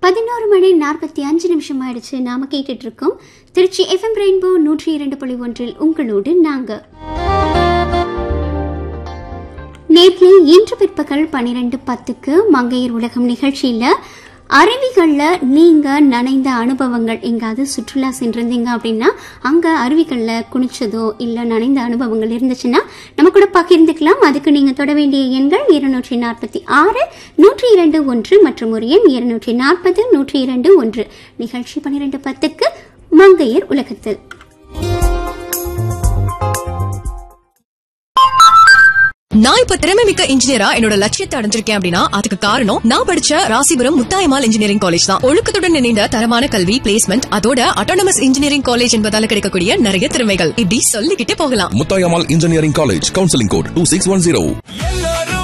பதினோரு மணி நாற்பத்தி அஞ்சு நிமிஷம் ஆயிடுச்சு நாம கேட்டுட்டு இருக்கோம் திருச்சி எஃப்எம் ரெயின்போ நூற்றி இரண்டு புள்ளி ஒன்றில் உங்களோடு நாங்க நேற்று இன்று பிற்பகல் பன்னிரெண்டு பத்துக்கு மங்கையர் உலகம் நிகழ்ச்சியில அருவிகளில் நீங்க நனைந்த அனுபவங்கள் எங்காவது சுற்றுலா சென்றிருந்தீங்க அப்படின்னா அங்க அருவிகளில் குளிச்சதோ இல்ல நனைந்த அனுபவங்கள் இருந்துச்சுன்னா நம்ம கூட பகிர்ந்துக்கலாம் அதுக்கு நீங்க தொட வேண்டிய எண்கள் இருநூற்றி நாற்பத்தி ஆறு நூற்றி இரண்டு ஒன்று மற்றும் ஒரு எண் இருநூற்றி நாற்பது நூற்றி இரண்டு ஒன்று நிகழ்ச்சி பன்னிரெண்டு பத்துக்கு மங்கையர் உலகத்தில் நான் இப்ப திறமை மிக்க இன்ஜினியரா என்னோட லட்சியத்தை அடைஞ்சிருக்கேன் அப்படின்னா அதுக்கு காரணம் நான் படிச்ச ராசிபுரம் முத்தாயமால் இன்ஜினியரிங் காலேஜ் தான் ஒழுக்கத்துடன் இணைந்த தரமான கல்வி பிளேஸ்மெண்ட் அதோட அட்டானமஸ் இன்ஜினியரிங் காலேஜ் என்பதால கிடைக்கக்கூடிய நிறைய திறமைகள் இப்படி சொல்லிக்கிட்டே போகலாம் Muthayammal engineering college counselling code two six one zero